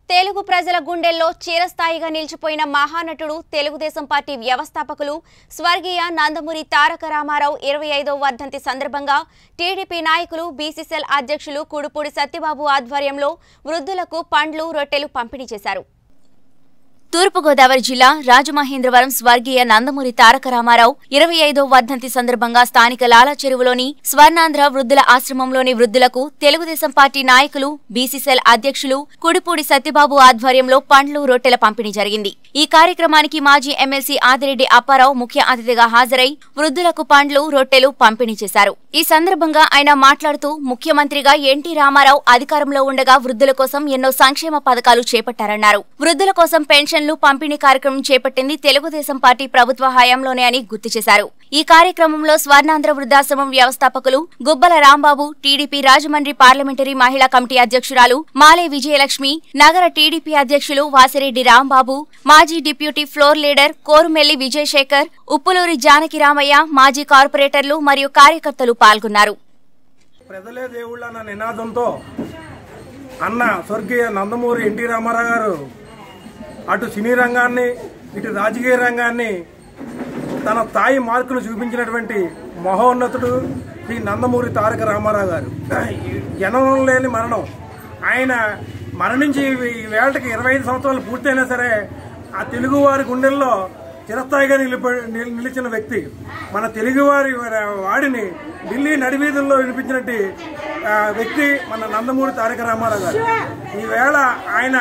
తెలుగు ప్రజల గుండెల్లో చిరస్థాయిగా నిలిచిపోయిన మహానటుడు తెలుగుదేశం పార్టీ వ్యవస్థాపకులు స్వర్గీయ నందమూరి తారక రామారావు ఇరవై ఐదో వర్ధంతి సందర్భంగా టీడీపీ నాయకులు బీసీసీఎల్ అధ్యక్షులు కుడుపూడి సత్యబాబు ఆధ్వర్యంలో వృద్ధులకు పండ్లు రొట్టెలు పంపిణీ చేశారు తూర్పుగోదావరి జిల్లా రాజమహేంద్రవరం స్వర్గీయ నందమూరి తారక రామారావు ఇరవై ఐదో వర్ధంతి సందర్భంగా స్థానిక లాలా చెరువులోని స్వర్ణాంధ్ర వృద్ధుల ఆశ్రమంలోని వృద్ధులకు తెలుగుదేశం పార్టీ నాయకులు బీసీసీఎల్ అధ్యక్షులు కుడిపూడి సత్యబాబు ఆధ్వర్యంలో పండ్లు రొట్టెల పంపిణీ జరిగింది ఈ కార్యక్రమానికి మాజీ ఎమ్మెల్సీ ఆదిరెడ్డి అప్పారావు ముఖ్య అతిథిగా హాజరై వృద్ధులకు పండ్లు రొట్టెలు పంపిణీ చేశారు ఈ సందర్భంగా ఆయన మాట్లాడుతూ ముఖ్యమంత్రిగా ఎన్టీ రామారావు అధికారంలో ఉండగా వృద్ధుల కోసం ఎన్నో సంక్షేమ పథకాలు చేపట్టారన్నారు వృద్ధుల కోసం పెన్షన్లు పంపిణీ కార్యక్రమం చేపట్టింది తెలుగుదేశం పార్టీ ప్రభుత్వ హయాంలోనే అని గుర్తు చేశారు ఈ కార్యక్రమంలో స్వర్ణాంధ్ర వృద్ధాశ్రమం వ్యవస్థాపకులు గుబ్బల రాంబాబు టీడీపీ రాజమండ్రి పార్లమెంటరీ మహిళా కమిటీ అధ్యక్షురాలు మాలే విజయలక్ష్మి నగర టీడీపీ అధ్యక్షులు వాసిరెడ్డి రాంబాబు మాజీ deputy floor leader Korumelli Vijayasekhar Uppuluri Janaki Ramaiah మాజీ కార్పొరేటర్లు మరియు కార్యకర్తలు పాల్గొన్నారు ప్రజలే దేవుళ్ళ అన్న నినాదంతో అన్న స్వర్గీయ నందమూరి ఎన్టీ రామారావు గారు అటు సినీ రంగాన్ని ఇటు రాజకీయ రంగాన్ని తన స్థాయి మార్కులు చూపించినటువంటి మహోన్నతుడు శ్రీ నందమూరి తారక రామారావు గారు జనం లేని మరణం ఆయన మరణించి ఈ వేళకి ఇరవై ఐదు సంవత్సరాలు పూర్తయినా సరే ఆ తెలుగు వారి గుండెల్లో చిరస్థాయిగా నిలిప నిల్- నిలిచిన వ్యక్తి మన తెలుగువారి వాడిని ఢిల్లీ నడివీధుల్లో వినిపించినట్టు ఆ, వ్యక్తి మన నందమూరి తారక రామారావు గారు ఈవేళ ఆయన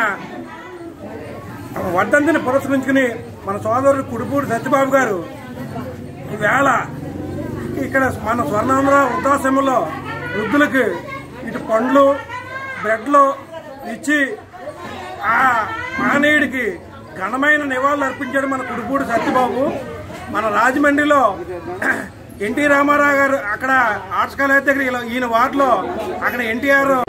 వర్ధంతిని పురస్కరించుకుని మన సోదరుడు కుడుపూడి సత్యబాబు గారు ఈవేళ ఇక్కడ మన స్వర్ణాంధ్ర వృద్ధాశ్రమంలో వృద్ధులకి ఇటు పండ్లు బ్రెడ్లు ఇచ్చి ఆ మహనీయుడికి ఘనమైన నివాళులు అర్పించాడు మన కుడుపూడి సత్యబాబు మన రాజమండ్రిలో ఎన్టీ రామారావు గారు అక్కడ ఆర్ట్స్ కాలేజ్ దగ్గర ఈయన వార్డులో అక్కడ ఎన్టీఆర్